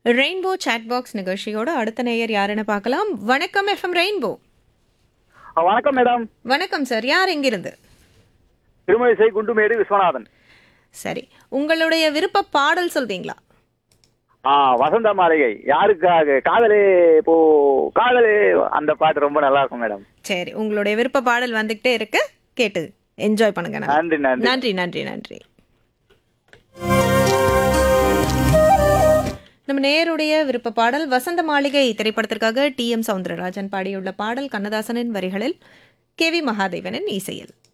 Rainbow chat box நிகழ்ச்சியோட அடுத்த நேயர் யாருன்னு பார்க்கலாம் வணக்கம் எஃப்எம் ரெயின்போ ஆ, வணக்கம் மேடம் வணக்கம் சார் யார் எங்கிருந்து திருமழிசை குண்டுமேடு விஸ்வநாதன் சரி உங்களுடைய விருப்ப பாடல் சொல்வீங்களா ஆ வசந்த மாளிகை யாருக்காக காதலே போ காதலே அந்த பாட்டு ரொம்ப நல்லா இருக்கும் மேடம் சரி உங்களுடைய விருப்ப பாடல் வந்துகிட்டே இருக்கு கேட்டு என்ஜாய் பண்ணுங்க நல்லா. நன்றி நன்றி நன்றி நன்றி நன்றி நம்ம நேருடைய விருப்ப பாடல் வசந்த மாளிகை திரைப்படத்திற்காக டி எம் சவுந்தரராஜன் பாடியுள்ள பாடல் கண்ணதாசனின் வரிகளில் கே வி மகாதேவனின் இசையில்